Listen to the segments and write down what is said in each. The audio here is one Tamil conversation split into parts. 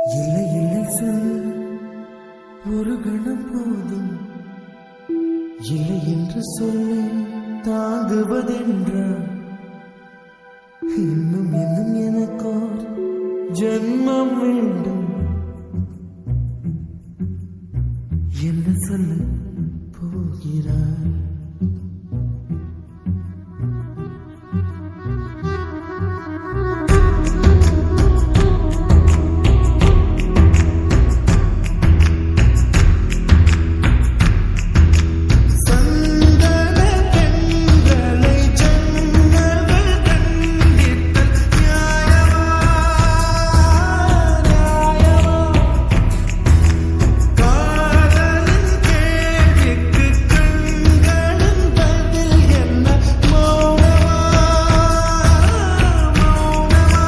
இல்லை இல்லை சொல் ஒரு கணம் போதும் இல்லை என்று சொல்லி தாங்குவதென்றா இன்னும் இன்னும் எனக்கோர் ஜென்மம் வேண்டும் என்ன சொல்ல போகிறாய் சந்தன பெண்களை ஜன்னல்கள் கண்டித்தல் நியாயமா நியாயமா காதலின் கேள்விக்கு கண்களின் பதில் என்ன மௌனமா மௌனமா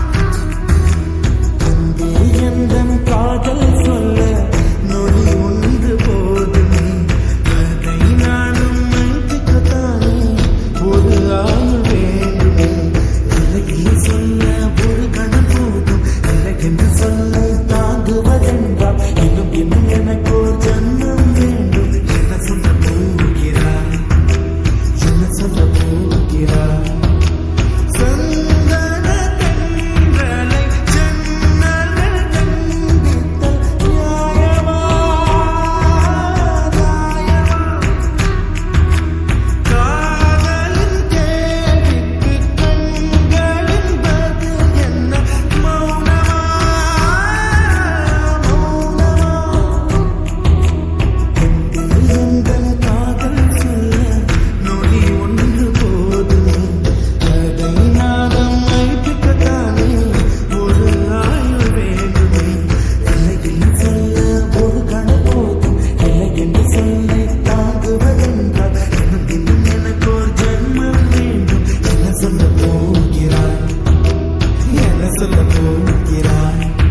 அங்கே எந்தன் காதல் சொல்ல நொடி ஒன்று போதுமே அதை நானும் மைத்துக்கத்தானே ஒரு ஆள் வேண்டுமே விலகி சொல்ல ஒரு கணம் போதும் விலகென்று சொல்ல தாங்குவதென்றால் இன்னும் இன்னும் எனக்கு ஒரு ஜன்மம் வேண்டும் என்ன சொல்ல போகிறாய் என்ன சொல்ல போகிறாய் சந்தன தென்றலை ஜன்னல்கள் கண்டித்தல் நியாயமா நியாயமா காதலின் கேள்விக்கு கண்களின் பதில் என்ன மௌனமா மௌனமா எந்தன் காதல் சொல்ல நொடி ஒன்று போதுமே அதை நாதம் வைத்துக்கத்தானே ஒரு ஆயுள் வேண்டுமே இல்லைன்னு சொல்ல ஒரு கண போதும் இல்லை என்று சொல்லி தாங்குவதென்றால் இன்னும் இன்னும் எனக்கு ஒரு ஜென்மம் வேண்டும் என்ன சொல்ல போகிறாய் என்ன சொல்ல போகிறாய்